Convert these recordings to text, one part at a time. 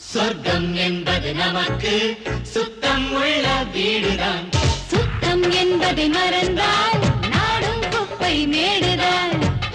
சொர்க்கம் என்பது நமக்கு சுத்தம் உள்ள வீடுதான் சுத்தம் என்பதை மறந்தால் நாடும் குப்பை மேடுதான்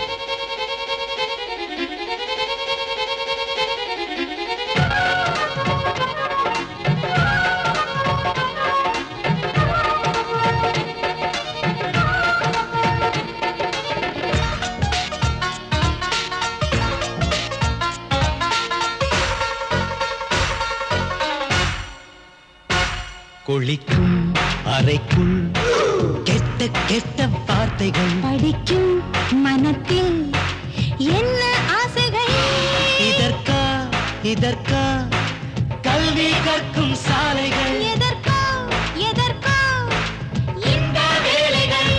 குளிக்கும் அறைக்குள் கெட்ட கெட்ட வார்த்தைகள் படிக்கும் மனத்தில் என்ன ஆசைகள் இதற்கா இதற்கா கல்வி கற்கும் சாலைகள் எதற்கோ எதற்கோ இந்த வேலைகள்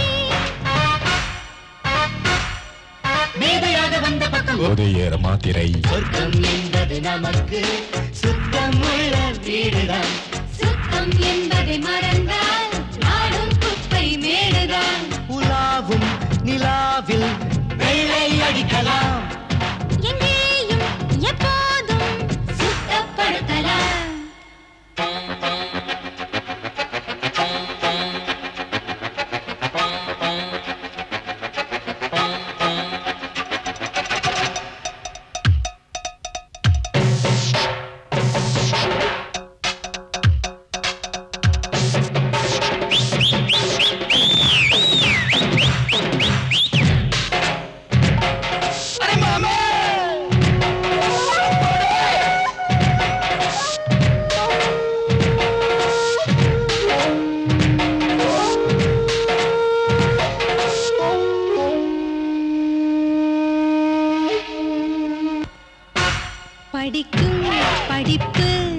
மேதையாக வந்த பக்கம் போதையேற மாத்திரை சொர்க்கம் என்பது நமக்கு சுத்தம் உள்ள வீடுதான் சுத்தம் என்பதை மறந்தால் நாடும் குப்பை மேடுதான் உலாவும் நிலாவில் வெள்ளை அடிக்கலாம் எங்கேயும் எப்போதும் சுத்தப்படுத்தலாம் படிக்கும் படிப்பு